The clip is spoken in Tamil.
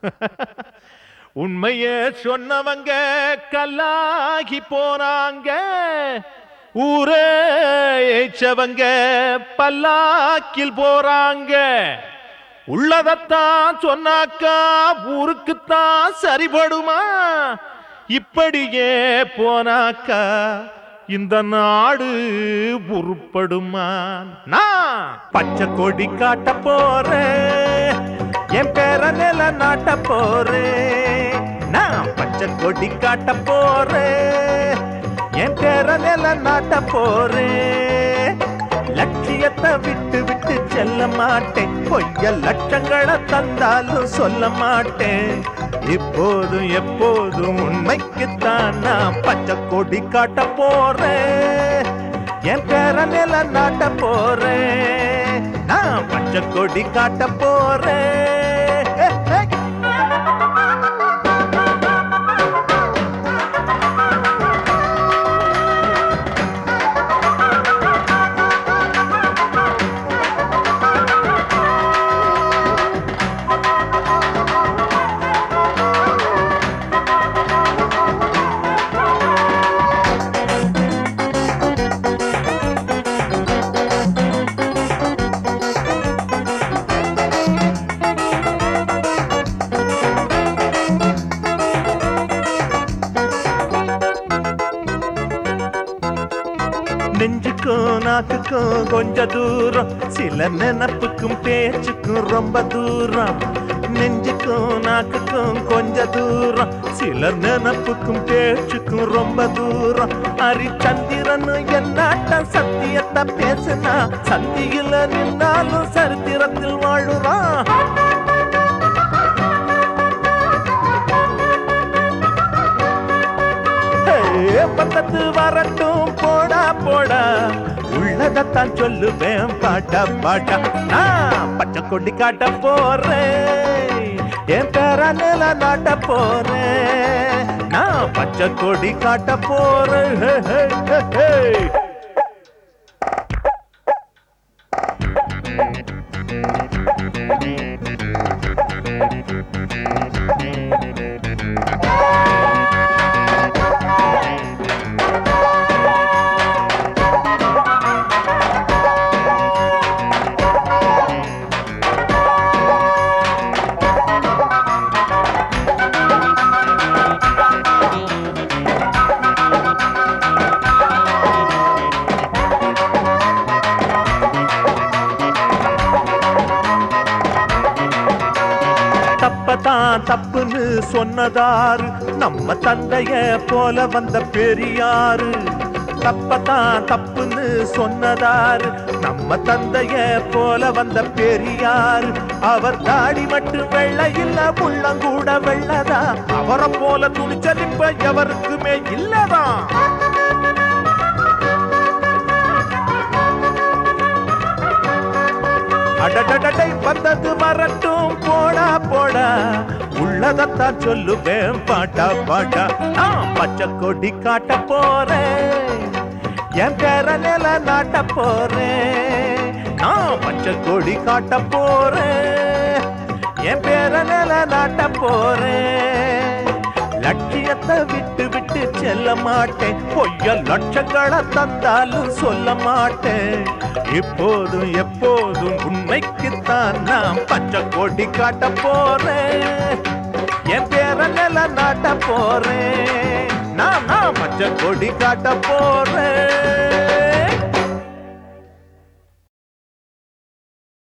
உண்மைய சொன்னவங்க கல்லாகி போனாங்க ஊரே ஏச்சவங்க பல்லாக்கில் போறாங்க உள்ளதத்தான் சொன்னாக்கா ஊருக்குத்தான் சரிபடுமா இப்படியே போனாக்கா இந்த நாடு உருப்படுமா நான் பச்சை கொடி காட்ட போறேன் என் பேர நில நாட்ட போறேன் நான் பச்சை கொடி காட்ட போறேன் என் பேர நில நாட்ட போறேன் லட்சியத்தை விட்டு விட்டு செல்ல மாட்டேன் பொய்ய லட்சங்களை தந்தாலும் சொல்ல மாட்டேன் இப்போதும் எப்போதும் உண்மைக்குத்தான் நான் பச்சை கொடி காட்ட போறேன் என் பேர நில நாட்ட போறேன் நான் பச்சை கொடி காட்ட போறேன் ஹே, ஹே. நெஞ்சுக்கும் நாக்குக்கும் கொஞ்ச தூரம் சில நினப்புக்கும் பேச்சுக்கும் ரொம்ப தூரம் நெஞ்சுக்கும் நாக்குக்கும் கொஞ்ச தூரம் சில நினப்புக்கும் பேச்சுக்கும் ரொம்ப தூரம் ஹரிச்சந்திரன் என்னாட்டம் சத்தியத்தை பேசுனா சந்தியில நின்னாலும் சரித்திரத்தில் வாழுறான் ஏ, பக்கத்து வரட்டும் போடா போடா உள்ளதத்தான் சொல்லுவேன் பாட்டா பாட்டா நான் பச்சை கொடி காட்ட போறேன் என் பேர நில நாட்ட போறேன் நான் பச்சை கொடி காட்ட போறேன் ஹே, ஹே, ஹே, ஹே. தப்பதான் தப்புன்னு சொன்னதாரு நம்ம தந்தைய போல வந்த பெரியாரு தப்பதான் தப்புன்னு சொன்னதாரு நம்ம தந்தைய போல வந்த பெரியாரு அவர் தாடி மட்டும் வெள்ளை இல்ல உள்ளங்கூட வெள்ளதா அவரை போல துணிச்சல் இப்ப எவருக்குமே இல்லதான் அடடடடை வந்தது வரட்டும் போடா போடா உள்ளதத்தான் சொல்லுவேன் பாட்டா பாட்டா நான் பச்சை கொடி காட்ட போறேன் என் பேர நில நாட்ட போறேன் நான் பச்சை கொடி காட்ட போறேன் என் பேர நில நாட்ட போறேன் லட்சியத்தை விட்டு விட்டு செல்ல மாட்டேன் பொய்ய லட்சங்களை தந்தாலும் சொல்ல மாட்டேன் இப்போதும் எப்போதும் உண்மைக்குத்தான் நான் பச்சை கொடி காட்ட போறேன் என் பேர நில நாட்ட போறேன் நான் நான் பச்சை கொடி காட்ட போறேன்